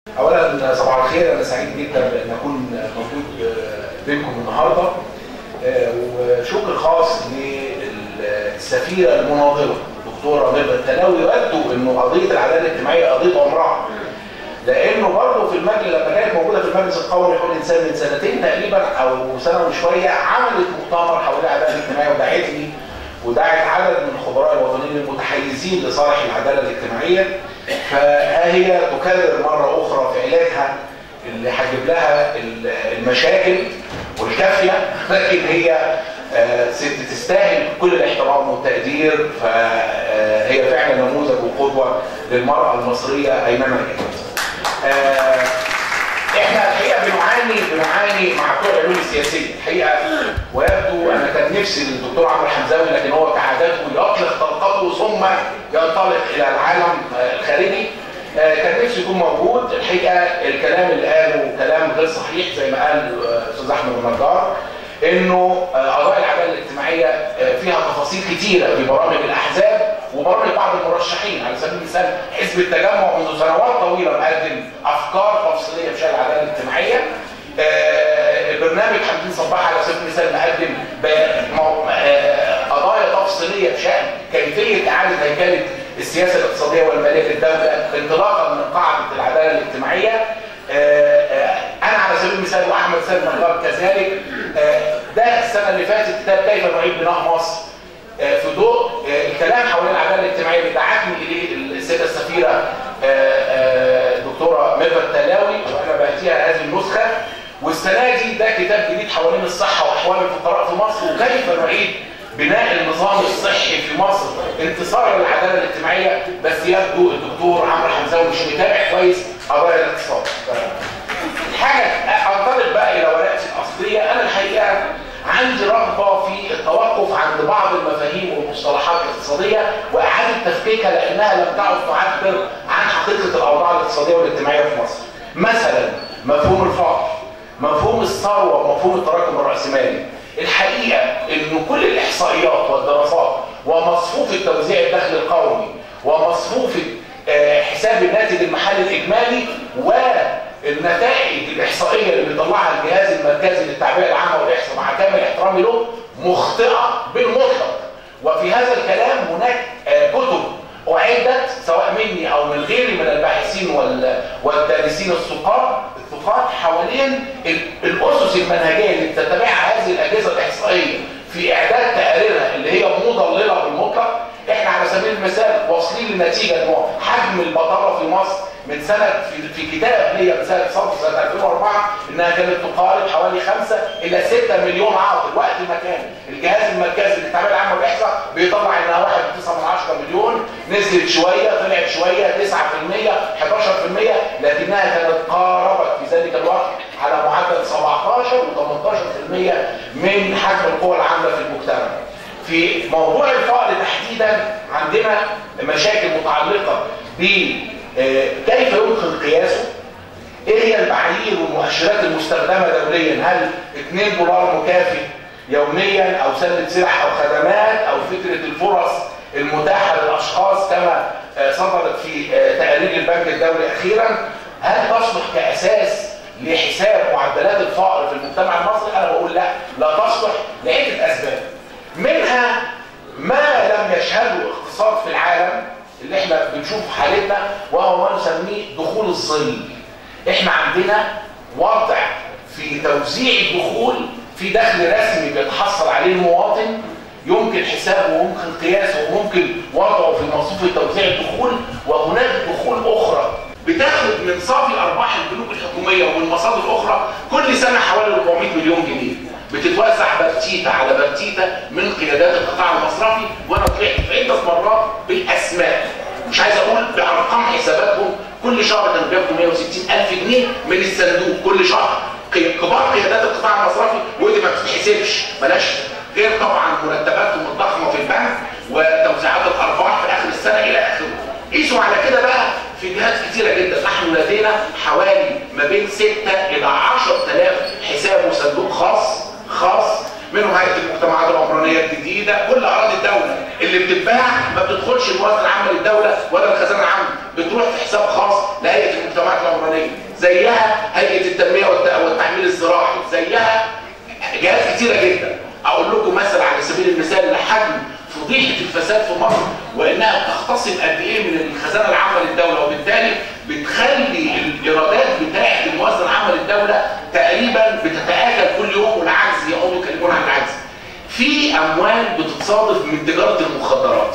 اولا صباح الخير انا سعيد جدا بان اكون موجود بينكم النهارده وشكر خاص للسفيره المناضله الدكتوره ميرفت التلاوي يبدو انه قضيه العداله الاجتماعيه قضيه عمرها لانه برضه في المجلس لما كانت موجوده في المجلس القومي لحقوق الانسان من سنتين تقريبا او سنه وشويه عملت مؤتمر حول العداله الاجتماعيه ودعتني ودعت عدد من الخبراء الوطنيين المتحيزين لصالح العداله الاجتماعيه فها هي تكرر مره اخرى في علاجها اللي هتجيب لها المشاكل والكافيه لكن هي ست تستاهل كل الاحترام والتقدير فهي فعلا نموذج وقدوه للمراه المصريه اينما كانت. احنا الحقيقه بنعاني بنعاني مع بتوع العلوم السياسيه الحقيقه ويبدو انا كان نفسي للدكتور عمرو حمزاوي لكن هو كعادته يطلق طلقته ثم ينطلق الى العالم الخارجي كان نفسي يكون موجود الحقيقه الكلام اللي قاله كلام غير صحيح زي ما قال الاستاذ احمد النجار انه قضايا العداله الاجتماعيه فيها تفاصيل كتيره في برامج الاحزاب وبرامج بعض المرشحين على سبيل المثال حزب التجمع منذ سنوات طويله مقدم افكار تفصيليه بشان العداله الاجتماعيه برنامج حمدين صباح على سبيل المثال مقدم قضايا تفصيليه بشان كيفيه اعاده هيكله السياسه الاقتصاديه والماليه للدوله انطلاقا من قاعده العداله الاجتماعيه انا على سبيل المثال واحمد سالم نجار كذلك ده السنه اللي فاتت كتاب كيف نعيد بناء مصر في ضوء الكلام حول العداله الاجتماعيه اللي دعتني اليه السيده السفيره دكتوره ميرفت التلاوي وانا باتيها هذه النسخه والسنه دي ده كتاب جديد حوالين الصحه واحوال الفقراء في مصر وكيف نعيد بناء النظام الصحي في مصر انتصار للعداله الاجتماعيه بس يبدو الدكتور عمرو حمزاوي مش متابع كويس قضايا الاقتصاد. الحاجه انطلق بقى الى ورقتي الاصليه انا الحقيقه عندي رغبه في التوقف عند بعض المفاهيم والمصطلحات الاقتصاديه واعاده تفكيكها لانها لم تعد تعبر عن حقيقه الاوضاع الاقتصاديه والاجتماعيه في مصر. مثلا مفهوم الفقر، مفهوم الثروه ومفهوم التراكم الراسمالي. الحقيقه ان كل الاحصائيات والدراسات ومصفوفه توزيع الدخل القومي ومصفوفه حساب الناتج المحلي الاجمالي والنتائج الاحصائيه اللي بيطلعها الجهاز المركزي للتعبئه العامه والاحصاء مع كامل احترامي له مخطئه بالمطلق وفي هذا الكلام هناك كتب اعدت سواء مني او من غيري من الباحثين والدارسين الثقات الثقات حوالين الاسس المنهجيه اللي بتتبعها هذه الاجهزه الاحصائيه في اعداد تقاريرها اللي هي مضلله بالمطلق احنا على سبيل المثال واصلين لنتيجه انه حجم البطاله في مصر من سنه في, في كتاب ليا من سنه صف سنه 2004 انها كانت تقارب حوالي 5 الى 6 مليون عاطل وقت ما كان الجهاز المركزي للتعبئه العامه والاحصاء بيطلع انها 1.9 مليون نزلت شويه طلعت شويه 9% 11% لكنها كانت قاربت في ذلك الوقت على معدل 17 و18% من حجم القوى العامله في المجتمع. في موضوع الفقر تحديدا عندنا مشاكل متعلقه ب كيف يمكن قياسه ايه هي المعايير والمؤشرات المستخدمه دوليا هل 2 دولار مكافئ يوميا او سله سلع او خدمات او فكره الفرص المتاحه للاشخاص كما صدرت في تقارير البنك الدولي اخيرا هل تصلح كاساس لحساب معدلات الفقر في المجتمع المصري انا بقول لا لا تصلح لعده اسباب منها ما لم يشهده الاقتصاد في العالم اللي احنا بنشوف حالتنا وهو ما نسميه دخول الظل احنا عندنا وضع في توزيع الدخول في دخل رسمي بيتحصل عليه المواطن يمكن حسابه وممكن قياسه وممكن وضعه في مصروف توزيع الدخول وهناك دخول اخرى بتاخد من صافي ارباح البنوك الحكوميه ومن مصادر اخرى كل سنه حوالي 400 مليون جنيه بتتوزع برتيته على برتيته من قيادات القطاع المصرفي وانا طلعت في عده مرات بالاسماء مش عايز اقول بارقام حساباتهم كل شهر كانوا بياخدوا 160 الف جنيه من الصندوق كل شهر كبار قيادات القطاع المصرفي ودي ما بتتحسبش بلاش غير طبعا مرتباتهم الضخمه في البنك وتوزيعات الارباح في اخر السنه الى اخره قيسوا على كده بقى في جهات كتيره جدا نحن لدينا حوالي ما بين 6 الى 10000 حساب وصندوق خاص خاص منهم هيئه المجتمعات العمرانيه الجديده كل اراضي الدوله اللي بتتباع ما بتدخلش الموازنه العامه للدوله ولا الخزانه العامه بتروح في حساب خاص لهيئه المجتمعات العمرانيه زيها هيئه التنميه والتعمير الزراعي زيها جهات كتيره جدا اقول لكم مثلا على سبيل المثال لحجم فضيحه الفساد في مصر وانها بتختصم قد ايه من الخزانه العامه للدوله وبالتالي بتخلي الايرادات بتاعه الموازنه العامه للدوله تقريبا بتتاكل كل يوم والعجز يقعدوا يكلمون عن العجز. في اموال بتتصادف من تجاره المخدرات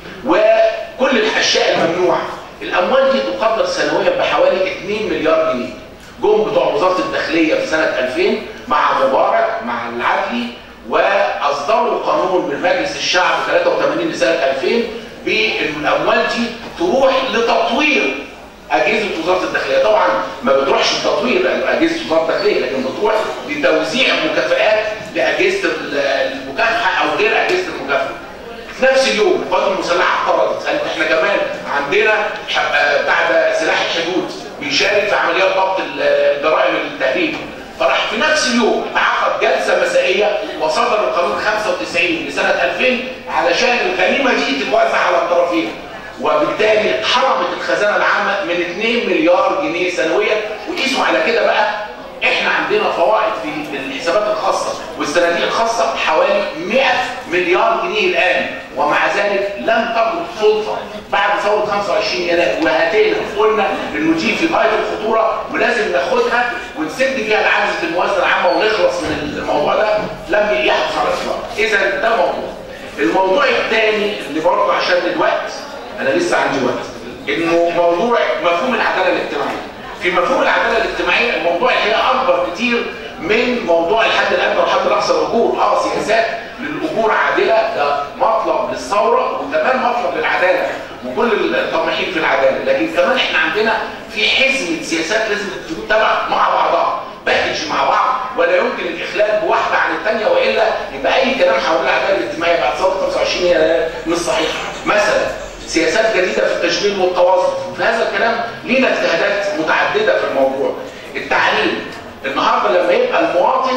وكل الاشياء الممنوعه الاموال دي تقدر سنويا بحوالي 2 مليار جنيه جم بتوع وزاره الداخليه في سنه 2000 مع مبارك مع العدلي واصدروا قانون من مجلس الشعب 83 لسنه 2000 بان الاموال دي تروح لتطوير اجهزه وزاره الداخليه طبعا ما بتروحش لتطوير اجهزه وزاره الداخليه لكن بتروح لتوزيع مكافئات لاجهزه المكافحه او غير اجهزه المكافحه في نفس اليوم القوات المسلحه اعترضت قالت احنا كمان عندنا بتاع ده سلاح الحدود بيشارك في عمليات ضبط الجرائم التهريب فراح في نفس اليوم اتعقد جلسه مسائيه وصدر القانون 95 لسنه 2000 علشان الغنيمه دي تتوزع على الطرفين وبالتالي حرمت الخزانه العامه من 2 مليار جنيه سنويا وقيسوا على كده بقى احنا عندنا فوائد في الحسابات الخاصه والصناديق الخاصه حوالي 100 مليار جنيه الان ومع ذلك لم تبلغ سلطه بعد ثوره 25 يناير وهاتينا قلنا انه دي في غايه الخطوره ولازم ناخدها ونسد فيها العجز في الموازنه العامه ونخلص من الموضوع ده لم يحدث على الاطلاق اذا ده موضوع الموضوع الثاني اللي برضه عشان الوقت انا لسه عندي وقت انه موضوع مفهوم العداله الاجتماعيه في مفهوم العداله الاجتماعيه الموضوع هي اكبر كتير من موضوع الحد الادنى والحد الاقصى للاجور اه سياسات للاجور عادله ده مطلب للثوره وكمان مطلب للعداله وكل الطامحين في العداله لكن كمان احنا عندنا في حزمه سياسات لازم تتبع مع بعضها باكج مع بعض ولا يمكن الاخلال بواحده عن الثانيه والا يبقى اي كلام حول العداله الاجتماعيه بعد ثوره 25 يناير مش صحيح مثلا سياسات جديدة في التشغيل والتوظف وفي هذا الكلام لينا اجتهادات متعددة في الموضوع التعليم النهاردة لما يبقى المواطن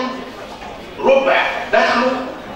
ربع دخله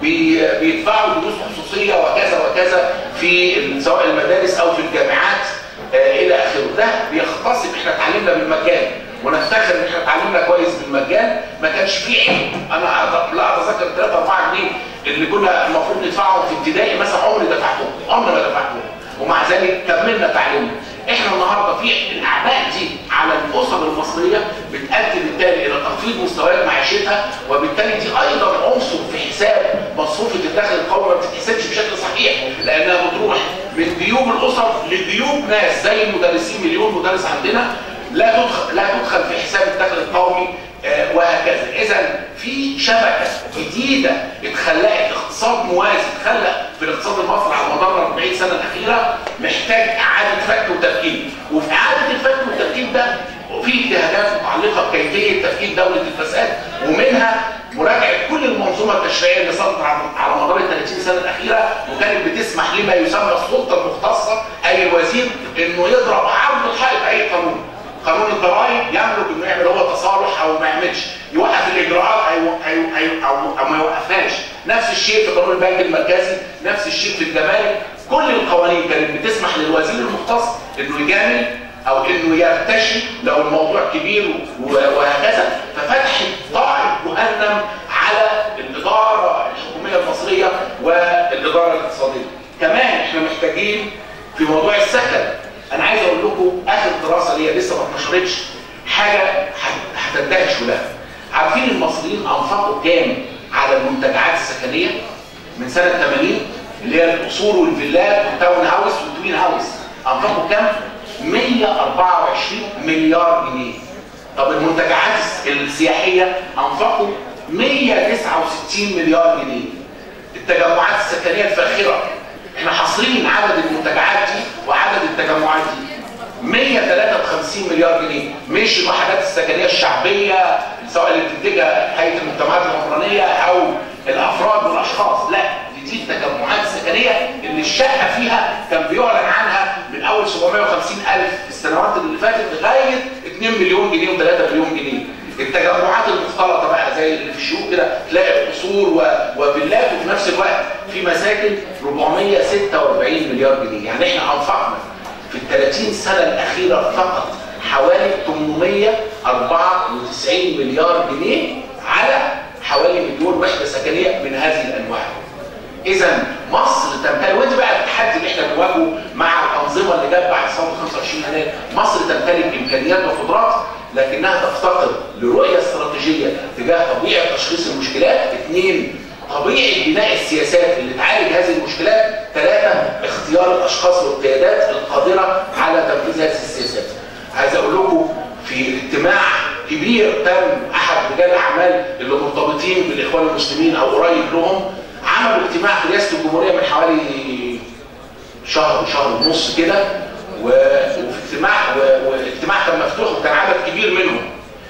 بيدفعوا دروس خصوصية وكذا وكذا في سواء المدارس أو في الجامعات آه إلى آخره ده بيختصم إحنا اتعلمنا بالمجان ونفتخر ان احنا اتعلمنا كويس بالمجان ما كانش فيه عيب انا لا اتذكر 3 4 جنيه اللي كنا المفروض ندفعهم في ابتدائي مثلا عمري دفعتهم عمري ما دفعتهم ومع ذلك كملنا تعليمنا احنا النهارده في الاعباء دي على الاسر المصريه بتؤدي بالتالي الى تخفيض مستويات معيشتها وبالتالي دي ايضا عنصر في حساب مصروفه الدخل القومي ما بتتحسبش بشكل صحيح لانها بتروح من جيوب الاسر لجيوب ناس زي المدرسين مليون مدرس عندنا لا تدخل لا تدخل في حساب الدخل القومي آه وهكذا اذا في شبكه جديده اتخلقت اقتصاد موازي اتخلق في الاقتصاد المصري على مدار 40 سنه الاخيره محتاج اعاده فك وتفكيك وفي اعاده الفك والتفكيك ده في اجتهادات متعلقه بكيفيه تفكيك دوله الفساد ومنها مراجعه كل المنظومه التشريعيه اللي صدرت على مدار ال 30 سنه الاخيره وكانت بتسمح لما يسمى السلطه المختصه اي الوزير انه يضرب عرض الحائط اي قانون قانون الضرائب يملك انه يعمل هو تصالح او ما يعملش يوقف الاجراءات أو, أو, أو, أو, أو ما يوقفهاش نفس الشيء في قانون البنك المركزي نفس الشيء في الجمارك كل القوانين كانت بتسمح للوزير المختص انه يجامل او انه يرتشي لو الموضوع كبير وهكذا ففتحت طائر جهنم على الاداره الحكوميه المصريه والاداره الاقتصاديه كمان احنا محتاجين في موضوع السكن انا عايز اقول لكم اخر دراسه ليا لسه ما اتنشرتش حاجه هتندهشوا لها عارفين المصريين انفقوا كام على المنتجعات السكنيه من سنه 80 اللي هي القصور والفيلات والتاون هاوس والتوين هاوس انفقوا كام 124 مليار جنيه طب المنتجعات السياحيه انفقوا 169 مليار جنيه التجمعات السكنيه الفاخره احنا حاصرين عدد المنتجعات دي وعدد التجمعات دي 153 مليار جنيه مش الوحدات السكنيه الشعبيه سواء اللي بتتجه هيئه المجتمعات العمرانيه او الافراد والاشخاص لا دي, دي التجمعات السكنيه اللي الشقه فيها كان بيعلن عنها من اول 750 الف في السنوات اللي فاتت لغايه 2 مليون جنيه و3 مليون جنيه التجمعات المختلطه بقى زي اللي في الشروق كده تلاقي قصور وفيلات وفي نفس الوقت في مساكن 446 مليار جنيه يعني احنا انفقنا في ال 30 سنة الأخيرة فقط حوالي 894 مليار جنيه على حوالي مليون وحدة سكنية من هذه الأنواع. إذا مصر تمتلك وانت بقى التحدي اللي احنا بنواجهه مع الأنظمة اللي جت بعد ثورة 25 يناير، مصر تمتلك إمكانيات وقدرات لكنها تفتقر لرؤية استراتيجية تجاه طبيعة تشخيص المشكلات، اثنين طبيعة بناء السياسات اللي تعالج هذه المشكلات ثلاثة اختيار الأشخاص والقيادات القادرة على تنفيذ هذه السياسات عايز أقول لكم في اجتماع كبير تم أحد رجال الأعمال اللي مرتبطين بالإخوان المسلمين أو قريب لهم عملوا اجتماع في رئاسة الجمهورية من حوالي شهر شهر ونص كده وفي اجتماع واجتماع كان مفتوح وكان عدد كبير منهم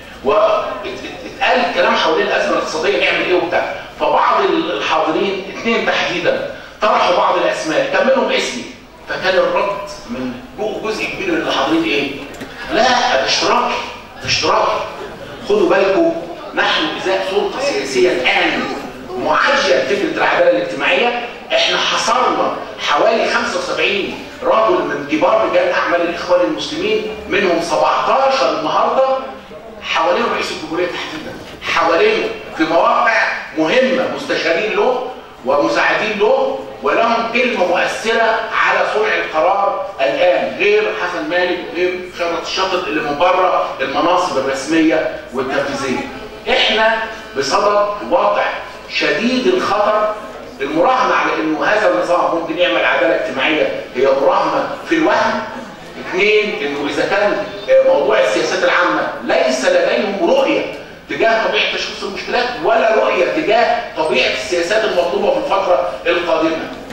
واتقال كلام حوالين الازمه الاقتصاديه نعمل ايه وبتاع فبعض الحاضرين اثنين تحديدا طرحوا بعض الاسماء كان منهم اسمي فكان الرد من جزء كبير من الحاضرين ايه؟ لا ده اشتراكي ده اشتراكي خدوا بالكم نحن ازاء سلطه سياسيه الان معجل فكره العداله الاجتماعيه احنا حصرنا حوالي 75 رجل من كبار رجال اعمال الاخوان المسلمين منهم 17 النهارده حوالين رئيس الجمهوريه تحديدا حوالينه في مواقع مهمه مستشارين له ومساعدين له ولهم كلمه مؤثره على صنع القرار الان غير حسن مالك غير شرط الشاطر اللي من بره المناصب الرسميه والتنفيذيه. احنا بصدد وضع شديد الخطر المراهنه على انه هذا النظام ممكن يعمل عداله اجتماعيه هي مراهنه في الوهم اثنين انه اذا كان موضوع السياسات العامه ليس لديهم رؤيه تجاه طبيعه تشخيص المشكلات ولا رؤيه تجاه طبيعه السياسات المطلوبه في الفتره القادمه.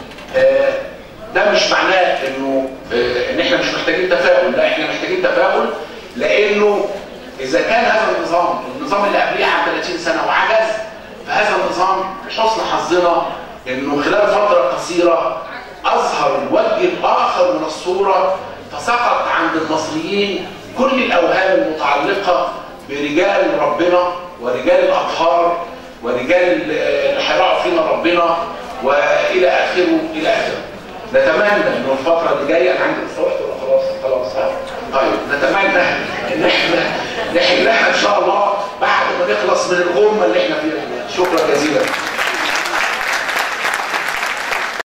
ده مش معناه انه ان احنا مش محتاجين تفاؤل، لا احنا محتاجين تفاؤل لانه اذا كان هذا النظام النظام اللي قبليه عن 30 سنه وعجز فهذا النظام لحسن حظنا انه خلال فتره قصيره اظهر الوجه الاخر من الصوره فسقط عند المصريين كل الاوهام المتعلقه برجال ربنا ورجال الاطهار ورجال اللي هيراعوا فينا ربنا والى اخره الى اخره. نتمنى ان الفتره اللي جايه انا عندي استوعبت ولا خلاص خلاص طيب